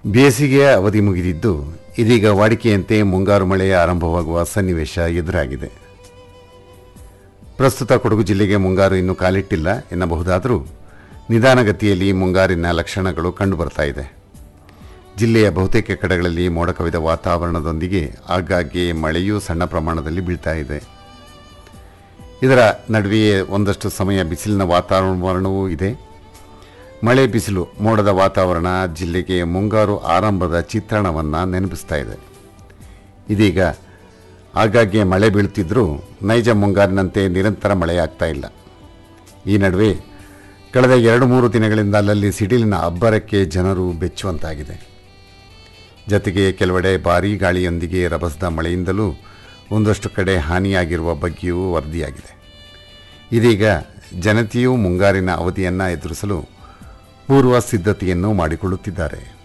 ಬೇಸಿಗೆಯ ಅವಧಿ ಮುಗಿದಿದ್ದು ಇದೀಗ ವಾಡಿಕೆಯಂತೆ ಮುಂಗಾರು ಮಳೆ ಆರಂಭವಾಗುವ ಸನ್ನಿವೇಶ ಎದುರಾಗಿದೆ ಪ್ರಸ್ತುತ ಕೊಡಗು ಜಿಲ್ಲೆಗೆ ಮುಂಗಾರು ಇನ್ನೂ ಕಾಲಿಟ್ಟಿಲ್ಲ ಎನ್ನಬಹುದಾದರೂ ನಿಧಾನಗತಿಯಲ್ಲಿ ಮುಂಗಾರಿನ ಲಕ್ಷಣಗಳು ಕಂಡುಬರ್ತಾ ಇದೆ ಜಿಲ್ಲೆಯ ಬಹುತೇಕ ಕಡೆಗಳಲ್ಲಿ ಮೋಡ ಕವಿದ ವಾತಾವರಣದೊಂದಿಗೆ ಆಗಾಗ್ಗೆ ಮಳೆಯೂ ಸಣ್ಣ ಪ್ರಮಾಣದಲ್ಲಿ ಬೀಳ್ತಾ ಇದೆ ಇದರ ನಡುವೆಯೇ ಒಂದಷ್ಟು ಸಮಯ ಬಿಸಿಲಿನ ವಾತಾವರಣವೂ ಇದೆ ಮಳೆ ಬಿಸಿಲು ಮೋಡದ ವಾತಾವರಣ ಜಿಲ್ಲೆಗೆ ಮುಂಗಾರು ಆರಂಭದ ಚಿತ್ರಣವನ್ನು ನೆನಪಿಸ್ತಾ ಇದೆ ಇದೀಗ ಆಗಾಗ್ಗೆ ಮಳೆ ಬೀಳ್ತಿದ್ರೂ ನೈಜ ಮುಂಗಾರಿನಂತೆ ನಿರಂತರ ಮಳೆಯಾಗ್ತಾ ಇಲ್ಲ ಈ ನಡುವೆ ಕಳೆದ ಎರಡು ಮೂರು ದಿನಗಳಿಂದ ಅಲ್ಲಲ್ಲಿ ಸಿಡಿಲಿನ ಅಬ್ಬರಕ್ಕೆ ಜನರು ಬೆಚ್ಚುವಂತಾಗಿದೆ ಜತೆಗೆ ಕೆಲವೆಡೆ ಭಾರೀ ಗಾಳಿಯೊಂದಿಗೆ ರಭಸದ ಮಳೆಯಿಂದಲೂ ಒಂದಷ್ಟು ಕಡೆ ಹಾನಿಯಾಗಿರುವ ಬಗ್ಗೆಯೂ ವರದಿಯಾಗಿದೆ ಇದೀಗ ಜನತೆಯೂ ಮುಂಗಾರಿನ ಅವಧಿಯನ್ನು ಎದುರಿಸಲು ಪೂರ್ವ ಸಿದ್ಧತೆಯನ್ನು ಮಾಡಿಕೊಳ್ಳುತ್ತಿದ್ದಾರೆ